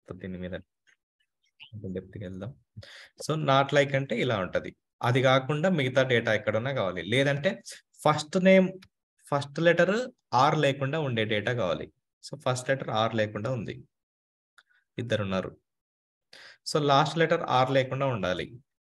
వస్తుంది దీని మీద డెప్త్కి వెళ్దాం సో నాట్ లైక్ అంటే ఇలా ఉంటది అది కాకుండా మిగతా డేటా ఎక్కడున్నా కావాలి లేదంటే first name first letter or లేకుండా ఉండే డేటా కావాలి సో ఫస్ట్ లెటర్ ఆర్ లేకుండా ఉంది ఇద్దరు ఉన్నారు సో లాస్ట్ లెటర్ ఆర్ లేకుండా ఉండాలి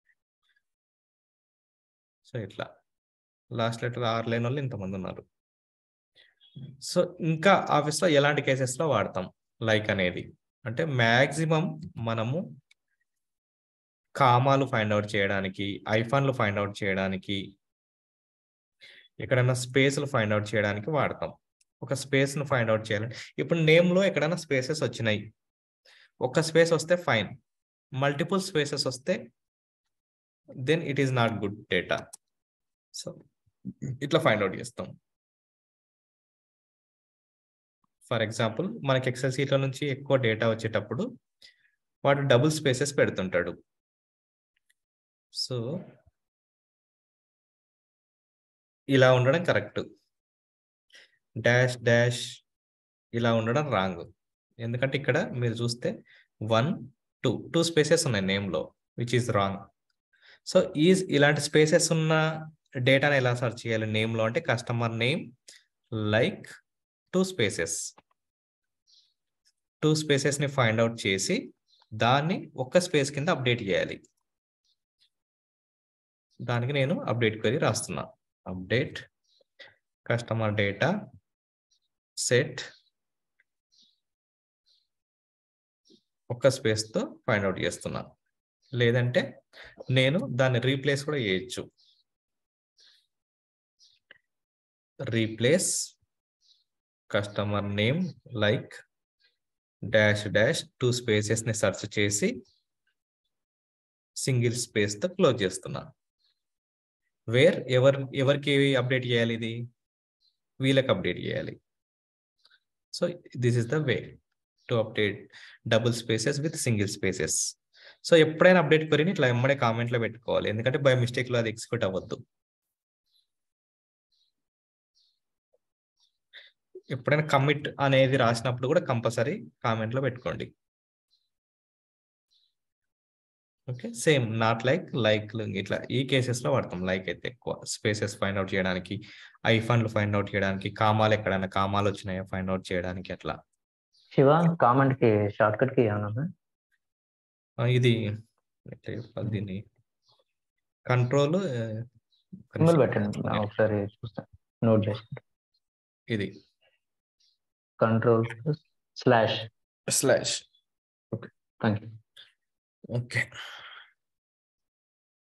సో ఇట్లా లాస్ట్ లెటర్ ఆర్ లేని వాళ్ళు ఇంతమంది ఉన్నారు సో ఇంకా ఆఫీస్లో ఎలాంటి కేసెస్లో వాడతాం లైక్ అనేది అంటే మ్యాక్సిమం మనము కామాలు ఫైండ్ అవుట్ చేయడానికి ఐఫాన్లు ఫైండ్ అవుట్ చేయడానికి ఎక్కడైనా స్పేస్లు ఫైండ్ అవుట్ చేయడానికి వాడతాం ఒక స్పేస్ను ఫైండ్ అవుట్ చేయాలి ఇప్పుడు నేమ్లో ఎక్కడైనా స్పేసెస్ వచ్చినాయి ఒక స్పేస్ వస్తే ఫైన్ మల్టిపుల్ స్పేసెస్ వస్తే then it is not good data so ఇట్లా ఫైండ్ అవుట్ చేస్తాం ఫర్ ఎగ్జాంపుల్ మనకి ఎక్సెల్ సీట్ల నుంచి ఎక్కువ డేటా వచ్చేటప్పుడు వాడు డబుల్ స్పేసెస్ పెడుతుంటాడు సో ఇలా ఉండడం కరెక్ట్ డాష్ డాష్ ఇలా ఉండడం రాంగ్ ఎందుకంటే ఇక్కడ మీరు చూస్తే వన్ టూ టూ స్పేసెస్ ఉన్నాయి నేమ్లో which is wrong so is ఇలాంటి స్పేసెస్ ఉన్న డేటాను ఎలా సెర్చ్ చేయాలి నేమ్లో అంటే customer name like two spaces two స్పేసెస్ని ఫైండ్ అవుట్ చేసి దాన్ని ఒక్క స్పేస్ కింద అప్డేట్ చేయాలి దానికి నేను అప్డేట్ క్వరీ రాస్తున్నా అప్డేట్ కస్టమర్ డేటా సెట్ ఒక్క స్పేస్తో ఫైండ్ అవుట్ చేస్తున్నా లేదంటే నేను దాన్ని రీప్లేస్ కూడా చేయొచ్చు replace customer name like dash dash two స్పేసెస్ని సెర్చ్ చేసి సింగిల్ స్పేస్తో క్లోజ్ చేస్తున్నా వేర్ ఎవరు ఎవరికి అప్డేట్ చేయాలి ఇది వీళ్ళకి అప్డేట్ చేయాలి so this is the way to update double spaces with single spaces so ఎప్పుడైనా అప్డేట్ క్వరీని ఇట్లా ఎమ్మడే కామెంట్లో పెట్టుకోవాలి ఎందుకంటే బై మిస్టేక్లో అది ఎక్సిక్యూట్ అవ్వద్దు ఎప్పుడైనా కమిట్ అనేది రాసినప్పుడు కూడా కంపల్సరీ కామెంట్లో పెట్టుకోండి okay same not like like ఇట్లా ఈ కేసెస్లో వాడతాం లైక్ అయితే ఎక్కువ స్పేసెస్ ఫైండ్ అవుట్ చేయడానికి ఐఫండ్లు ఫైండ్ అవుట్ చేయడానికి కామాలు ఎక్కడైనా కామాలు వచ్చినాయో ఫైండ్ అవుట్ చేయడానికి అట్లా శివ కామెంట్ కి షార్ట్ కట్ కి ఏమన్నా ఆ, ఇది ఎట్లా చెప్పాలి దీన్ని కంట్రోల్ సింబల్ పెట్టండి నా ఒకసారి చూస్తాను నోట్ చేసుకుంటా ఇది control slash slash thank you okay